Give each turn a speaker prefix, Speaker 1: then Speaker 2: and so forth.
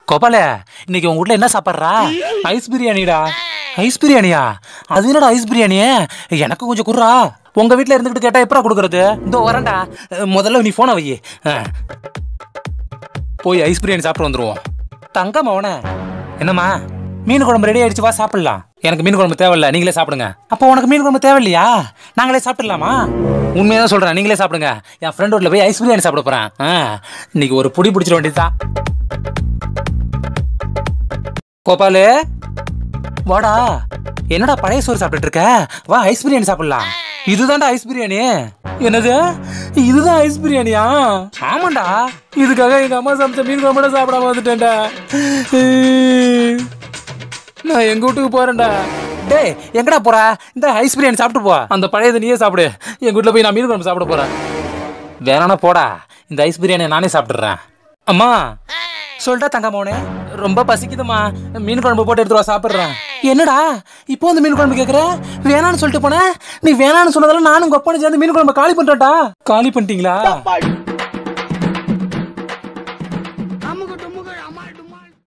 Speaker 1: கோபால இன்னைக்கு உங்க வீட்ல என்ன சாப்பிட்றா ஐஸ் பிரியாணிடா ஐஸ் பிரியாணியா அது என்னடா ஐஸ் பிரியாணி எனக்கு கொஞ்சம் குர்ரா உங்க வீட்ல இருந்துகிட்டு கேட்டா எப்படா கொடுக்கறது இதோ வரேன்டா அஹ், முதல்ல நீ போனை வை அஹ். போய் ஐஸ் பிரியாணி சாப்பிட்டு வந்துருவோம் தங்கம் அவன என்னம்மா மீன் குழம்பு ரெடி ஆயிடுச்சு வா சாப்பிடலாம் எனக்கு மீன் குழம்பு தேவையில்ல நீங்களே சாப்பிடுங்க அப்போ உனக்கு மீன் குழம்பு தேவையில்லையா நாங்களே சாப்பிடலாமா உண்மையாக தான் சொல்கிறேன் நீங்களே சாப்பிடுங்க என் ஃப்ரெண்ட் வீட்டில் போய் ஐஸ் பிரியாணி சாப்பிட போகிறேன் ஆ இன்னைக்கு ஒரு புடி பிடிச்சிட வேண்டியதுதான் கோபாலு வாடா என்னடா பழைய சோறு சாப்பிட்டுட்டு இருக்க வா ஐஸ் பிரியாணி சாப்பிடலாம் இதுதான்டா ஐஸ் பிரியாணி என்னது இதுதான் ஐஸ் பிரியாணியா ஆமாண்டா இதுக்காக எங்க அம்மா சமைச்ச மீன் குழம்பு சாப்பிடாம வந்துட்டேன்டா நான் எங்க வீட்டுக்கு போறேன்டா டேய் எங்கடா போற இந்த ஐஸ் பிரியாணி சாப்பிட்டு போ அந்த பழையதை நீயே சாப்பிடு எங்க வீட்டுல போய் நான் மீன் குழம்பு சாப்பிட போறேன் வேணானா போடா இந்த ஐஸ் பிரியாணியை நானே சாப்பிட்டுறேன் அம்மா சொல்லிட்டா தங்க மோனே ரொம்ப பசிக்குதுமா மீன் குழம்பு போட்டு எடுத்து வா சாப்பிட்றேன் என்னடா இப்போ வந்து மீன் குழம்பு கேட்குற வேணான்னு சொல்லிட்டு போனேன் நீ வேணான்னு சொன்னதால நானும் உங்க அப்பனை சேர்ந்து மீன் குழம்பு காலி பண்றேன்டா காலி பண்ணிட்டீங்களா